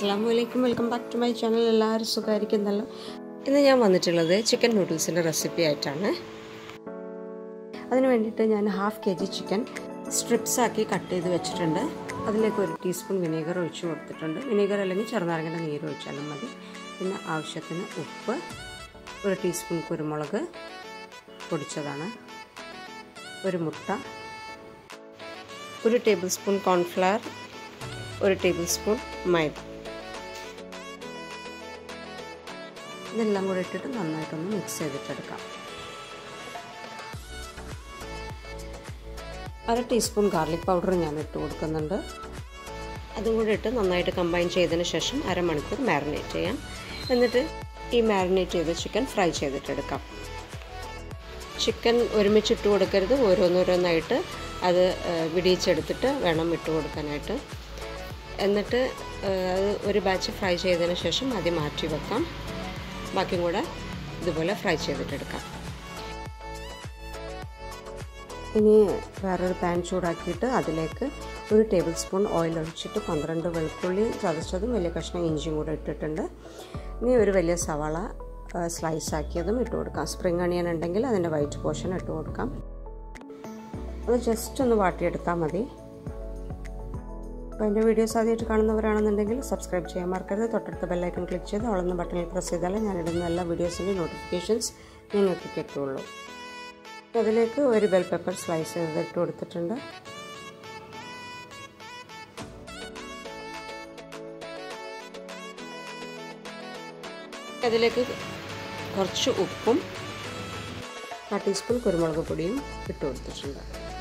അസ്സാം വലൈക്കും welcome back to my channel എല്ലാവരും സുഖമായിരിക്കുന്നല്ലോ ഇന്ന് ഞാൻ വന്നിട്ടുള്ളത് ചിക്കൻ നൂഡിൽസിൻ്റെ റെസിപ്പി ആയിട്ടാണ് അതിന് വേണ്ടിയിട്ട് ഞാൻ half K G chicken strips ആക്കി കട്ട് ചെയ്ത് വെച്ചിട്ടുണ്ട് അതിലേക്ക് ഒരു ടീസ്പൂൺ വിനീഗർ ഒഴിച്ച് കൊടുത്തിട്ടുണ്ട് വിനീഗർ അല്ലെങ്കിൽ ചെറുനാരങ്ങയുടെ നീര് ഒഴിച്ചാലും മതി പിന്നെ ആവശ്യത്തിന് ഉപ്പ് ഒരു ടീസ്പൂൺ കുരുമുളക് പൊടിച്ചതാണ് ഒരു മുട്ട ഒരു ടേബിൾ സ്പൂൺ കോൺഫ്ലവർ ഒരു ടേബിൾ സ്പൂൺ മൈദ ഇതെല്ലാം കൂടെ ഇട്ടിട്ട് നന്നായിട്ടൊന്ന് മിക്സ് ചെയ്തിട്ടെടുക്കാം അര ടീസ്പൂൺ ഗാർലിക് പൗഡർ ഞാൻ ഇട്ട് കൊടുക്കുന്നുണ്ട് അതും കൂടെ ഇട്ട് നന്നായിട്ട് കമ്പൈൻ ചെയ്തതിന് ശേഷം അരമണിക്കൂർ മാരിനേറ്റ് ചെയ്യാം എന്നിട്ട് ഈ മാരിനേറ്റ് ചെയ്ത ചിക്കൻ ഫ്രൈ ചെയ്തിട്ടെടുക്കാം ചിക്കൻ ഒരുമിച്ച് ഇട്ട് കൊടുക്കരുത് ഓരോന്നോരോന്നായിട്ട് അത് വിടിയിച്ചെടുത്തിട്ട് വേണം ഇട്ട് കൊടുക്കാനായിട്ട് എന്നിട്ട് അത് ഒരു ബാച്ച് ഫ്രൈ ചെയ്തതിന് ശേഷം ആദ്യം മാറ്റി വെക്കാം ബാക്കിയും കൂടെ ഇതുപോലെ ഫ്രൈ ചെയ്തിട്ടെടുക്കാം ഇനി വേറൊരു പാൻ ചൂടാക്കിയിട്ട് അതിലേക്ക് ഒരു ടേബിൾ സ്പൂൺ ഓയിൽ ഒഴിച്ചിട്ട് പന്ത്രണ്ട് വെളുത്തുള്ളി ചതച്ചതും വലിയ കഷ്ണം ഇഞ്ചിയും കൂടെ ഇട്ടിട്ടുണ്ട് ഇനി ഒരു വലിയ സവാള സ്ലൈസ് ആക്കിയതും ഇട്ട് കൊടുക്കാം സ്പ്രിംഗ് അണിയൻ ഉണ്ടെങ്കിൽ അതിൻ്റെ വൈറ്റ് പോർഷൻ ഇട്ട് കൊടുക്കാം അത് ജസ്റ്റ് ഒന്ന് വാട്ടിയെടുത്താൽ മതി അപ്പോൾ എൻ്റെ വീഡിയോസ് ആദ്യമായിട്ട് കാണുന്നവരാണെന്നുണ്ടെങ്കിൽ സബ്സ്ക്രൈബ് ചെയ്യാൻ മറക്കരുത് തൊട്ടടുത്ത ബെല്ലൈക്കൺ ക്ലിക്ക് ചെയ്ത് വളർന്ന ബട്ടണിൽ പ്രസ് ചെയ്താലേ ഞാനിടുന്ന എല്ലാ വീഡിയോസിൻ്റെ നോട്ടിഫിക്കേഷൻസ് നിങ്ങൾക്ക് കിട്ടുള്ളൂ അതിലേക്ക് ഒരു ബെൽ പെപ്പർ സ്ലൈസ് ചെയ്ത് ഇട്ട് കൊടുത്തിട്ടുണ്ട് അതിലേക്ക് കുറച്ച് ഉപ്പും കാ ടീസ്പൂൺ കുരുമുളക് പൊടിയും ഇട്ട് കൊടുത്തിട്ടുണ്ട്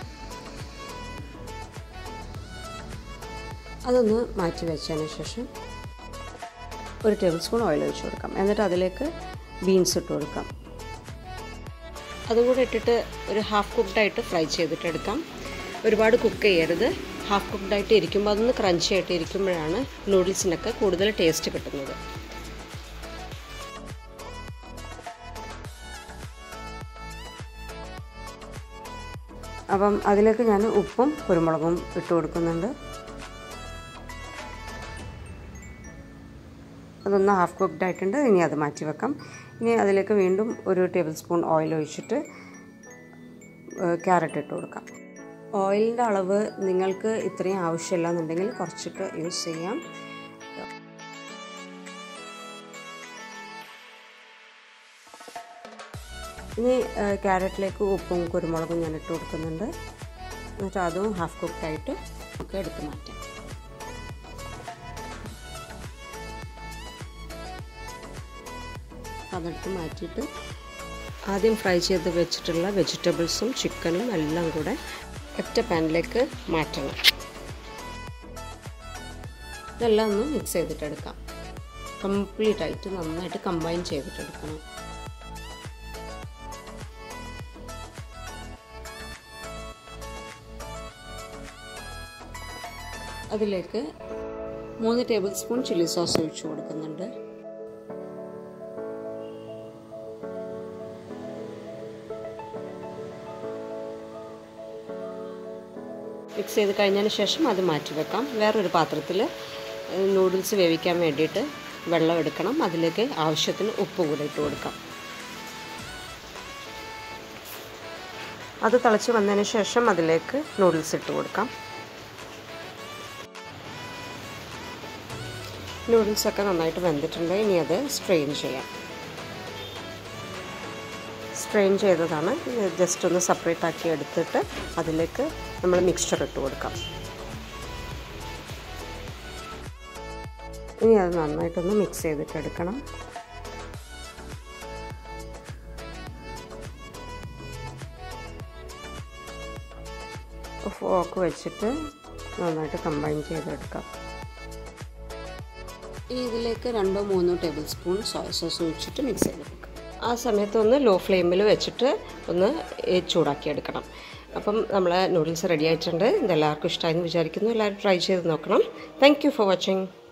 അതൊന്ന് മാറ്റി വെച്ചതിന് ശേഷം ഒരു ടേബിൾ സ്പൂൺ ഓയിൽ ഒഴിച്ച് കൊടുക്കാം എന്നിട്ട് അതിലേക്ക് ബീൻസ് ഇട്ട് കൊടുക്കാം അതും കൂടെ ഇട്ടിട്ട് ഒരു ഹാഫ് കുക്ക്ഡായിട്ട് ഫ്രൈ ചെയ്തിട്ടെടുക്കാം ഒരുപാട് കുക്ക് ചെയ്യരുത് ഹാഫ് കുക്ക്ഡായിട്ട് ഇരിക്കുമ്പോൾ അതൊന്ന് ക്രഞ്ചി ആയിട്ട് ഇരിക്കുമ്പോഴാണ് നൂഡിൽസിനൊക്കെ കൂടുതൽ ടേസ്റ്റ് കിട്ടുന്നത് അപ്പം അതിലേക്ക് ഞാൻ ഉപ്പും കുരുമുളകും ഇട്ട് കൊടുക്കുന്നുണ്ട് അതൊന്ന് ഹാഫ് കുക്ക്ഡ് ആയിട്ടുണ്ട് ഇനി അത് മാറ്റി വെക്കാം ഇനി അതിലേക്ക് വീണ്ടും ഒരു ടേബിൾ സ്പൂൺ ഓയിൽ ഒഴിച്ചിട്ട് ക്യാരറ്റ് ഇട്ട് കൊടുക്കാം ഓയിലിൻ്റെ അളവ് നിങ്ങൾക്ക് ഇത്രയും ആവശ്യമില്ല എന്നുണ്ടെങ്കിൽ കുറച്ചിട്ട് യൂസ് ചെയ്യാം ഇനി ക്യാരറ്റിലേക്ക് ഉപ്പും കുരുമുളകും ഞാൻ ഇട്ട് കൊടുക്കുന്നുണ്ട് എന്നിട്ട് അതും ഹാഫ് കുക്ക്ഡായിട്ട് നമുക്ക് എടുത്ത് മാറ്റാം അതെടുത്ത് മാറ്റിയിട്ട് ആദ്യം ഫ്രൈ ചെയ്ത് വെച്ചിട്ടുള്ള വെജിറ്റബിൾസും ചിക്കനും എല്ലാം കൂടെ ഒറ്റ പാനിലേക്ക് മാറ്റണം ഇതെല്ലാം ഒന്ന് മിക്സ് ചെയ്തിട്ടെടുക്കാം കംപ്ലീറ്റ് ആയിട്ട് നന്നായിട്ട് കമ്പൈൻ ചെയ്തിട്ടെടുക്കണം അതിലേക്ക് മൂന്ന് ടേബിൾ സ്പൂൺ ചില്ലി സോസ് ഒഴിച്ചു കൊടുക്കുന്നുണ്ട് മിക്സ് ചെയ്ത് കഴിഞ്ഞതിന് ശേഷം അത് മാറ്റി വെക്കാം വേറൊരു പാത്രത്തിൽ നൂഡിൽസ് വേവിക്കാൻ വേണ്ടിയിട്ട് വെള്ളം എടുക്കണം അതിലേക്ക് ആവശ്യത്തിന് ഉപ്പ് കൂടെ ഇട്ട് കൊടുക്കാം അത് തിളച്ച് വന്നതിന് ശേഷം അതിലേക്ക് നൂഡിൽസ് ഇട്ട് കൊടുക്കാം നൂഡിൽസൊക്കെ നന്നായിട്ട് വെന്തിട്ടുണ്ട് ഇനി അത് സ്ട്രെയിൻ ചെയ്യാം സ്ട്രെയിൻ ചെയ്തതാണ് ജസ്റ്റ് ഒന്ന് സെപ്പറേറ്റ് ആക്കി എടുത്തിട്ട് അതിലേക്ക് നമ്മൾ മിക്സ്ചർ ഇട്ട് കൊടുക്കാം ഇനി അത് നന്നായിട്ടൊന്ന് മിക്സ് ചെയ്തിട്ട് എടുക്കണം ഫോക്ക് വെച്ചിട്ട് നന്നായിട്ട് കമ്പൈൻ ചെയ്തെടുക്കാം ഇനി ഇതിലേക്ക് രണ്ടോ മൂന്നോ ടേബിൾ സ്പൂൺ സോയ സോസ് ഒഴിച്ചിട്ട് മിക്സ് ചെയ്തെടുക്കാം ആ സമയത്ത് ഒന്ന് ലോ ഫ്ലെയിമിൽ വെച്ചിട്ട് ഒന്ന് ചൂടാക്കി എടുക്കണം അപ്പം നമ്മൾ നൂഡിൽസ് റെഡി ആയിട്ടുണ്ട് ഇതെല്ലാവർക്കും ഇഷ്ടമായെന്ന് വിചാരിക്കുന്നു എല്ലാവരും ട്രൈ ചെയ്ത് നോക്കണം താങ്ക് ഫോർ വാച്ചിങ്